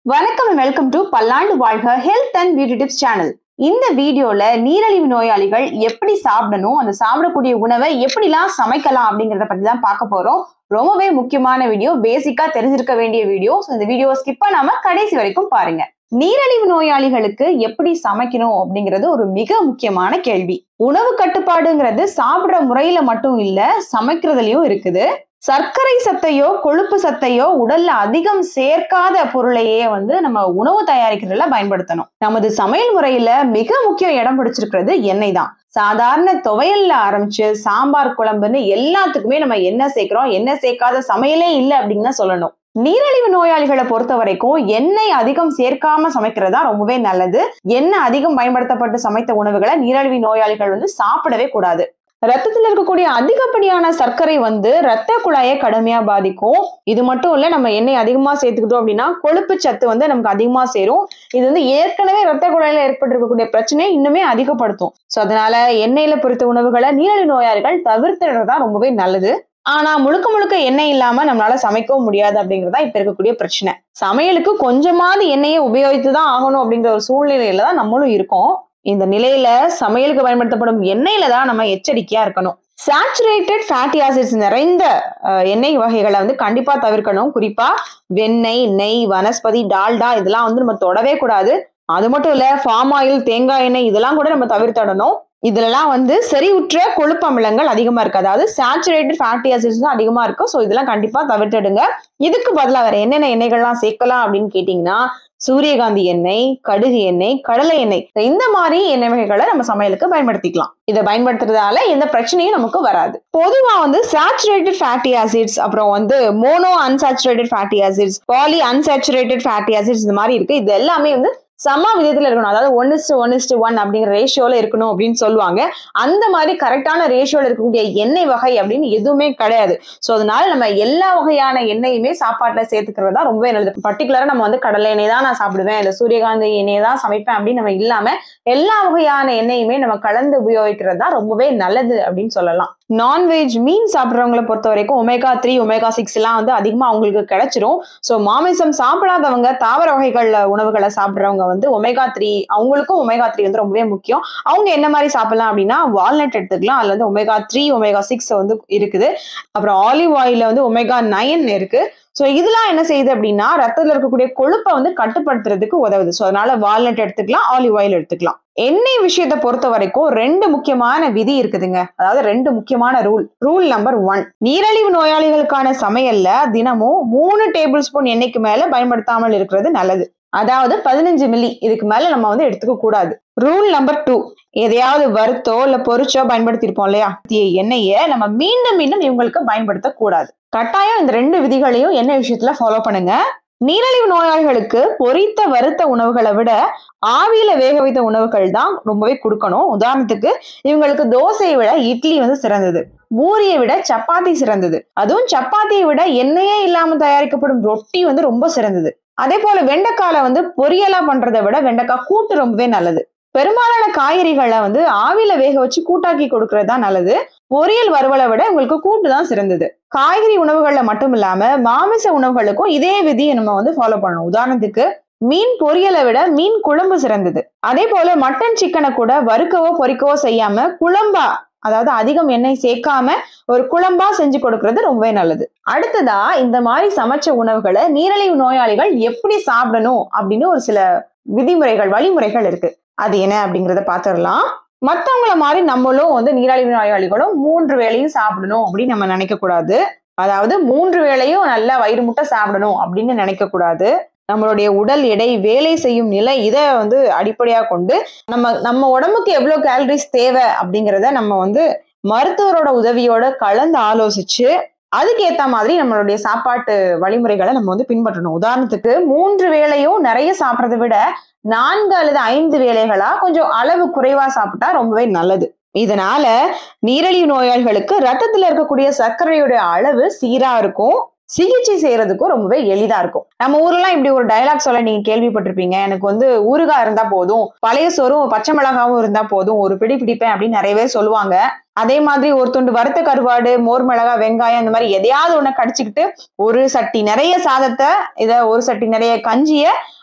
வணக்கம் welcome to Pallandu Vazhga health and beauty tips channel இந்த வீடியோல நீரிழிவு நோயாளிகள் எப்படி சாப்பிடணும் அந்த சாப்பிடக்கூடிய உணவை எப்படிலாம் சமைக்கலாம் அப்படிங்கறத பத்தி தான் பார்க்க போறோம் ரொம்பவே முக்கியமான வீடியோ பேசிக்கா தெரிஞ்சிருக்க வேண்டிய வீடியோ So, இந்த வீடியோ ஸ்கிப் பண்ணாம கடைசி வரைக்கும் பாருங்க நீரிழிவு நோயாளிகளுக்கு எப்படி சமைக்கணும் அப்படிங்கிறது ஒரு மிக முக்கியமான கேள்வி உணவு கட்டுப்பாடுங்கிறது சாப்பிடுற முறையில மட்டும் இல்ல சமைக்கிறதுலயும் இருக்குது சர்க்கரை சத்தையோ கொழுப்பு சத்தையோ உடல்ல அதிகம் சேர்க்காத பொருளையே வந்து நம்ம உணவு தயாரிக்கிறதுல பயன்படுத்தணும் நமது சமையல் முறையில மிக முக்கிய இடம் பிடிச்சிருக்கிறது எண்ணெய் தான் சாதாரண துவையல்ல ஆரம்பிச்சு சாம்பார் குழம்புன்னு எல்லாத்துக்குமே நம்ம என்ன சேர்க்கிறோம் என்ன சேர்க்காத சமையலே இல்லை அப்படின்னு தான் சொல்லணும் நீரிழிவு நோயாளிகளை பொறுத்த வரைக்கும் எண்ணெய் அதிகம் சேர்க்காம சமைக்கிறதா ரொம்பவே நல்லது எண்ணெய் அதிகம் பயன்படுத்தப்பட்டு சமைத்த உணவுகளை நீரிழிவு நோயாளிகள் வந்து சாப்பிடவே கூடாது ரத்தத்துல இருக்கக்கூடிய அதிகப்படியான சர்க்கரை வந்து ரத்த குழாயை கடுமையா பாதிக்கும் இது மட்டும் இல்ல நம்ம எண்ணெய் அதிகமா சேர்த்துக்கிட்டோம் அப்படின்னா கொழுப்பு சத்து வந்து நமக்கு அதிகமா சேரும் இது வந்து ஏற்கனவே ரத்த குழாயில ஏற்பட்டிருக்கக்கூடிய பிரச்சனையை இன்னுமே அதிகப்படுத்தும் சோ அதனால எண்ணெயில பொரித்த உணவுகளை நீரிழிவு நோயாளிகள் தவிர்த்துறதா ரொம்பவே நல்லது ஆனா முழுக்க முழுக்க எண்ணெய் இல்லாம நம்மளால சமைக்கவும் முடியாது அப்படிங்கறதா இப்ப இருக்கக்கூடிய பிரச்சனை சமையலுக்கு கொஞ்சமாவது எண்ணெயை உபயோகித்து தான் ஆகணும் அப்படிங்கிற ஒரு சூழ்நிலையில தான் நம்மளும் இருக்கோம் இந்த நிலையில சமையலுக்கு பயன்படுத்தப்படும் எண்ணெயில தான் நம்ம எச்சரிக்கையா இருக்கணும் சாச்சுரேட்டட் ஃபேட்டி ஆசிட்ஸ் நிறைந்த அஹ், எண்ணெய் வகைகளை வந்து கண்டிப்பா தவிர்க்கணும் குறிப்பா வெண்ணெய் நெய் வனஸ்பதி டால்டா இதெல்லாம் வந்து நம்ம தொடவே கூடாது அது மட்டும் இல்ல ஃபார்ம் ஆயில் தேங்காய் எண்ணெய் இதெல்லாம் கூட நம்ம தவிர்த்திடணும் இதுலலாம் வந்து செறிவுற்ற கொழுப்பு அமிலங்கள் அதிகமா இருக்கு அதாவது சேச்சுரேட்டட் ஃபேட்டி ஆசிட்ஸ் தான் அதிகமா இருக்கும் ஸோ இதெல்லாம் கண்டிப்பா தவிர்த்திடுங்க இதுக்கு பதிலாக வேற என்னென்ன எண்ணெய்கள்லாம் சேர்க்கலாம் அப்படின்னு கேட்டீங்கன்னா சூரியகாந்தி எண்ணெய் கடுகு எண்ணெய் கடலை எண்ணெய் இந்த மாதிரி எண்ணெய் வகைகளை நம்ம சமையலுக்கு பயன்படுத்திக்கலாம் இதை பயன்படுத்துறதால எந்த பிரச்சனையும் நமக்கு வராது பொதுவா வந்து சேச்சுரேட்டட் ஃபேட்டி ஆசிட்ஸ் அப்புறம் வந்து mono unsaturated fatty acids poly unsaturated fatty acids இந்த மாதிரி இருக்கு இது எல்லாமே வந்து சம விதத்துல இருக்கணும் அதாவது one is to one is to one அப்படிங்கிற ரேஷியோல இருக்கணும் அப்படின்னு சொல்லுவாங்க அந்த மாதிரி கரெக்டான ரேஷியோல இருக்கக்கூடிய எண்ணெய் வகை அப்படின்னு எதுவுமே கிடையாது ஸோ அதனால நம்ம எல்லா வகையான எண்ணெயுமே சாப்பாட்டுல சேர்த்துக்கிறது தான் ரொம்பவே நல்லது பர்டிகுலரா நம்ம வந்து கடலை எண்ணெய் தான் நான் சாப்பிடுவேன் இல்லை சூரியகாந்தி எண்ணெய் தான் சமைப்பேன் அப்படின்னு நம்ம இல்லாம எல்லா வகையான எண்ணெயுமே நம்ம கலந்து உபயோகிக்கிறது தான் ரொம்பவே நல்லது அப்படின்னு சொல்லலாம் நான்வெஜ் மீன் சாப்பிட்றவங்களை பொறுத்த வரைக்கும் ஒமேகா த்ரீ ஒமேகா சிக்ஸ் எல்லாம் வந்து அதிகமா அவங்களுக்கு கிடைச்சிரும் ஸோ மாமிசம் சாப்பிடாதவங்க தாவர வகைகள்ல உணவுகளை சாப்பிட்றவங்க வந்து ஒமேகா த்ரீ அவங்களுக்கும் ஒமேகா த்ரீ வந்து ரொம்பவே முக்கியம் அவங்க என்ன மாதிரி சாப்பிடலாம் அப்படின்னா வால்நட் எடுத்துக்கலாம் அதுல வந்து ஒமேகா த்ரீ ஒமேகா சிக்ஸ் வந்து இருக்குது அப்புறம் ஆலிவ் ஆயில வந்து ஒமேகா நைன் இருக்கு ஸோ இதெல்லாம் என்ன செய்யுது அப்படின்னா ரத்தத்துல இருக்கக்கூடிய கொழுப்பை வந்து கட்டுப்படுத்துறதுக்கு உதவுது ஸோ அதனால வால்நட் எடுத்துக்கலாம் ஆலிவ் ஆயில் எடுத்துக்கலாம் எண்ணெய் விஷயத்தை பொறுத்த வரைக்கும் ரெண்டு முக்கியமான விதி இருக்குதுங்க அதாவது ரெண்டு முக்கியமான ரூல் ரூல் நம்பர் ஒன் நீரிழிவு நோயாளிகளுக்கான சமையல்ல தினமும் மூணு டேபிள் ஸ்பூன் எண்ணெய்க்கு மேல பயன்படுத்தாமல் இருக்கிறது நல்லது அதாவது பதினஞ்சு மில்லி இதுக்கு மேல நம்ம வந்து எடுத்துக்க கூடாது ரூல் நம்பர் டூ எதையாவது வறுத்தோ இல்ல பொரிச்சோ பயன்படுத்தியிருப்போம் இல்லையா இந்த எண்ணெயை நம்ம மீண்டும் மீண்டும் இவங்களுக்கு பயன்படுத்த கூடாது கட்டாயம் இந்த ரெண்டு விதிகளையும் எண்ணெய் விஷயத்துல ஃபாலோ பண்ணுங்க நீரிழிவு நோயாளிகளுக்கு பொரித்த வறுத்த உணவுகளை விட ஆவியில வேக வைத்த உணவுகள் தான் ரொம்பவே கொடுக்கணும் உதாரணத்துக்கு இவங்களுக்கு தோசையை விட இட்லி வந்து சிறந்தது பூரியை விட சப்பாத்தி சிறந்தது அதுவும் சப்பாத்தியை விட எண்ணெயே இல்லாம தயாரிக்கப்படும் ரொட்டி வந்து ரொம்ப சிறந்தது அதே போல வெண்டைக்கால வந்து பொரியலா பண்றதை விட வெண்டைக்காய் கூட்டு ரொம்பவே நல்லது பெரும்பாலான காய்கறிகளை வந்து ஆவியில வேக வச்சு கூட்டாக்கி கொடுக்கறது தான் நல்லது பொரியல் வறுவலை விட உங்களுக்கு கூட்டு தான் சிறந்தது காய்கறி உணவுகள்ல மட்டும் இல்லாம மாமிச உணவுகளுக்கும் இதே விதியை நம்ம வந்து ஃபாலோ பண்ணணும் உதாரணத்துக்கு மீன் பொரியலை விட மீன் குழம்பு சிறந்தது அதே போல மட்டன் சிக்கனை கூட வறுக்கவோ பொரிக்கவோ செய்யாம குழம்பா அதாவது அதிகம் எண்ணெய் சேர்க்காம ஒரு குழம்பா செஞ்சு கொடுக்கறது ரொம்பவே நல்லது அடுத்ததா இந்த மாதிரி சமைச்ச உணவுகளை நீரிழிவு நோயாளிகள் எப்படி சாப்பிடணும் அப்படின்னு ஒரு சில விதிமுறைகள் வழிமுறைகள் இருக்கு அது என்ன அப்படிங்கறத பாத்துடலாம் மத்தவங்கள மாதிரி நம்மளும் வந்து நீராழிவு நோயாளிகளும் மூன்று வேளையும் சாப்பிடணும் அப்படின்னு நம்ம நினைக்க கூடாது அதாவது மூன்று வேளையும் நல்லா வயிறு முட்டை சாப்பிடணும் அப்படின்னு நினைக்க கூடாது நம்மளுடைய உடல் எடை வேலை செய்யும் நிலை இதை வந்து அடிப்படையா கொண்டு நம்ம நம்ம உடம்புக்கு எவ்வளவு கேலரிஸ் தேவை அப்படிங்கிறத நம்ம வந்து மருத்துவரோட உதவியோட கலந்து ஆலோசிச்சு அதுக்கு ஏத்த மாதிரி நம்மளுடைய சாப்பாட்டு வழிமுறைகளை நம்ம வந்து பின்பற்றணும் உதாரணத்துக்கு மூன்று வேளையும் நிறைய சாப்பிட்றதை விட நான்கு அல்லது ஐந்து வேளைகளா கொஞ்சம் அளவு குறைவா சாப்பிட்டா ரொம்பவே நல்லது இதனால நீரிழிவு நோயாளிகளுக்கு ரத்தத்துல இருக்கக்கூடிய சர்க்கரையுடைய அளவு சீரா இருக்கும் சிகிச்சை செய்யறதுக்கும் ரொம்பவே எளிதா இருக்கும் நம்ம ஊர்லாம் இப்படி ஒரு டயலாக் சொல்ல நீங்க கேள்விப்பட்டிருப்பீங்க எனக்கு வந்து ஊறுகாய் இருந்தா போதும் பழைய சோறும் பச்சை மிளகாவும் இருந்தா போதும் ஒரு பிடி பிடிப்பேன் அப்படின்னு நிறைய பேர் சொல்லுவாங்க அதே மாதிரி ஒரு துண்டு வறுத்த கருவாடு மோர் மிளகா வெங்காயம் இந்த மாதிரி எதையாவது ஒண்ணு கடிச்சுக்கிட்டு ஒரு சட்டி நிறைய சாதத்தை இத ஒரு சட்டி நிறைய கஞ்சிய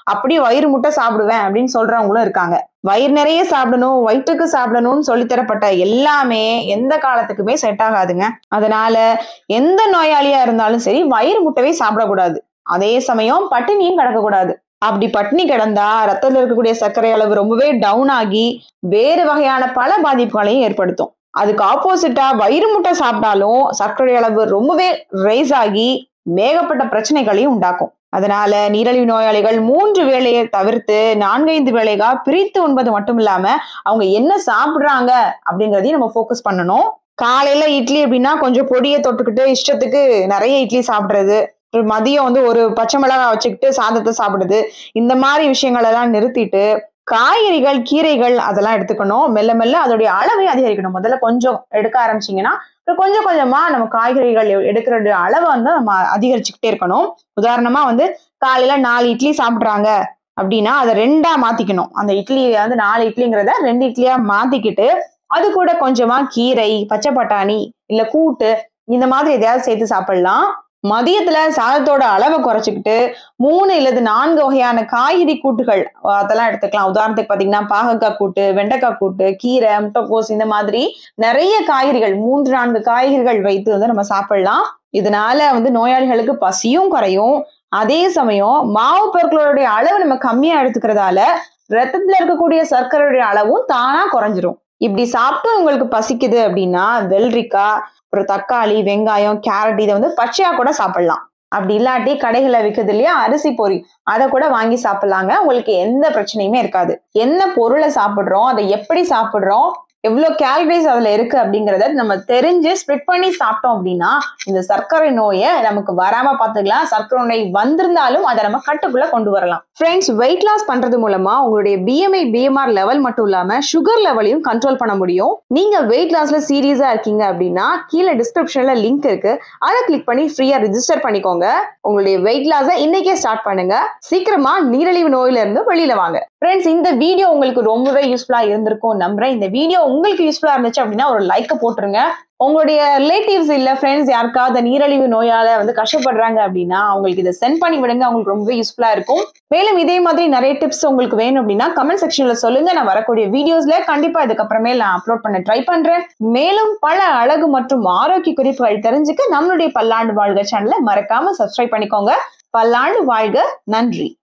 அப்படியே வயிறு முட்டை சாப்பிடுவேன் அப்படின்னு சொல்றவங்களும் இருக்காங்க வயிறு நிறைய சாப்பிடணும் வயிற்றுக்கு சாப்பிடணும்னு சொல்லித்தரப்பட்ட எல்லாமே எந்த காலத்துக்குமே செட் ஆகாதுங்க அதனால எந்த நோயாளியா இருந்தாலும் சரி வயிறு முட்டவே சாப்பிடக்கூடாது அதே சமயம் பட்டினியும் கிடக்கக்கூடாது அப்படி பட்டினி கிடந்தா ரத்தத்துல இருக்கக்கூடிய சர்க்கரை அளவு ரொம்பவே டவுன் ஆகி வேறு வகையான பல பாதிப்புகளையும் ஏற்படுத்தும் அதுக்கு ஆப்போசிட்டா வயிறு முட்டை சாப்பிட்டாலும் சர்க்கரை அளவு ரொம்பவே ரைஸ் ஆகி மேகப்பட்ட பிரச்சனைகளையும் உண்டாக்கும் அதனால நீரிழிவு நோயாளிகள் மூன்று வேளையை தவிர்த்து நான்கைந்து வேளைகா பிரித்து உண்பது மட்டும் இல்லாம அவங்க என்ன சாப்பிடுறாங்க அப்படிங்கறதையும் நம்ம ஃபோக்கஸ் பண்ணணும் காலையில இட்லி அப்படின்னா கொஞ்சம் பொடியை தொட்டுக்கிட்டு இஷ்டத்துக்கு நிறைய இட்லி சாப்பிடுறது ஒரு மதியம் வந்து ஒரு பச்சை மிளகாய் வச்சுக்கிட்டு சாதத்தை சாப்பிடுறது இந்த மாதிரி விஷயங்கள் எல்லாம் நிறுத்திட்டு காய்கறிகள் கீரைகள் அதெல்லாம் எடுத்துக்கணும் மெல்ல மெல்ல அதோடைய அளவை அதிகரிக்கணும் முதல்ல கொஞ்சம் எடுக்க ஆரம்பிச்சீங்கன்னா அப்புறம் கொஞ்சம் கொஞ்சமா நம்ம காய்கறிகள் எடுக்கிற அளவை வந்து நம்ம அதிகரிச்சுக்கிட்டே இருக்கணும் உதாரணமா வந்து காலையில நாலு இட்லி சாப்பிட்றாங்க அப்படின்னா அதை ரெண்டா மாத்திக்கணும் அந்த இட்லி வந்து நாலு இட்லிங்கிறத ரெண்டு இட்லியா மாத்திக்கிட்டு அது கூட கொஞ்சமா கீரை பச்சை பட்டாணி இல்ல கூட்டு இந்த மாதிரி எதையாவது சேர்த்து சாப்பிடலாம் மதியத்துல சாதத்தோட அளவை குறைச்சிக்கிட்டு மூணு இல்லது நான்கு வகையான காய்கறி கூட்டுகள் அதெல்லாம் எடுத்துக்கலாம் உதாரணத்துக்கு பாத்தீங்கன்னா பாகக்காய் கூட்டு வெண்டைக்காய் கூட்டு கீரை முட்டைக்கோஸ் இந்த மாதிரி நிறைய காய்கறிகள் மூன்று நான்கு காய்கறிகள் வைத்து வந்து நம்ம சாப்பிடலாம் இதனால வந்து நோயாளிகளுக்கு பசியும் குறையும் அதே சமயம் மாவு பொருட்களுடைய அளவு நம்ம கம்மியா எடுத்துக்கிறதால ரத்தத்துல இருக்கக்கூடிய சர்க்கரையுடைய அளவும் தானா குறைஞ்சிரும் இப்படி சாப்பிட்டு உங்களுக்கு பசிக்குது அப்படின்னா வெள்ளரிக்காய் அப்புறம் தக்காளி வெங்காயம் கேரட் இதை வந்து பச்சையா கூட சாப்பிடலாம் அப்படி இல்லாட்டி கடைகளில் விற்குது இல்லையா அரிசி பொரி அதை கூட வாங்கி சாப்பிடலாங்க உங்களுக்கு எந்த பிரச்சனையுமே இருக்காது என்ன பொருளை சாப்பிட்றோம் அதை எப்படி சாப்பிட்றோம் எவ்வளோ கேலரிஸ் அதுல இருக்கு அப்படிங்கறத நம்ம தெரிஞ்சு ஸ்ப்ளிட் பண்ணி சாப்பிட்டோம் அப்படின்னா இந்த சர்க்கரை நோயை நமக்கு வராம பார்த்துக்கலாம் சர்க்கரை நோய் வந்திருந்தாலும் அதை நம்ம கட்டுக்குள்ள கொண்டு வரலாம் ஃப்ரெண்ட்ஸ் வெயிட் லாஸ் பண்றது மூலமா உங்களுடைய பிஎம்ஐ பிஎம்ஆர் லெவல் மட்டும் இல்லாம சுகர் லெவலையும் கண்ட்ரோல் பண்ண முடியும் நீங்க வெயிட் லாஸ்ல சீரியஸா இருக்கீங்க அப்படின்னா கீழே டிஸ்கிரிப்ஷன்ல லிங்க் இருக்கு அதை கிளிக் பண்ணி ஃப்ரீயா ரிஜிஸ்டர் பண்ணிக்கோங்க உங்களுடைய வெயிட் லாஸை இன்னைக்கே ஸ்டார்ட் பண்ணுங்க சீக்கிரமா நீரிழிவு நோயில இருந்து வெளியில வாங்க ஃப்ரெண்ட்ஸ் இந்த வீடியோ உங்களுக்கு ரொம்பவே யூஸ்ஃபுல்லா இருந்திருக்கும் நம்புறேன் இந்த வீடியோ உங்களுக்கு யூஸ்ஃபுல்லா இருந்துச்சு அப்படின்னா ஒரு லைக்கை போட்டுருங்க உங்களுடைய ரிலேட்டிவ்ஸ் இல்ல ஃப்ரெண்ட்ஸ் யாருக்காவது நீரிழிவு நோயால வந்து கஷ்டப்படுறாங்க அப்படின்னா அவங்களுக்கு இதை சென்ட் பண்ணி விடுங்க அவங்களுக்கு ரொம்பவே யூஸ்ஃபுல்லா இருக்கும் மேலும் இதே மாதிரி நிறைய டிப்ஸ் உங்களுக்கு வேணும் அப்படின்னா கமெண்ட் செக்ஷன்ல சொல்லுங்க நான் வரக்கூடிய வீடியோஸ்ல கண்டிப்பா இதுக்கப்புறமே நான் அப்லோட் பண்ண ட்ரை பண்றேன் மேலும் பல அழகு மற்றும் ஆரோக்கிய குறிப்புகள் தெரிஞ்சுக்க நம்மளுடைய பல்லாண்டு வாழ்க சேனலை மறக்காம சப்ஸ்கிரைப் பண்ணிக்கோங்க பல்லாண்டு வாழ்க நன்றி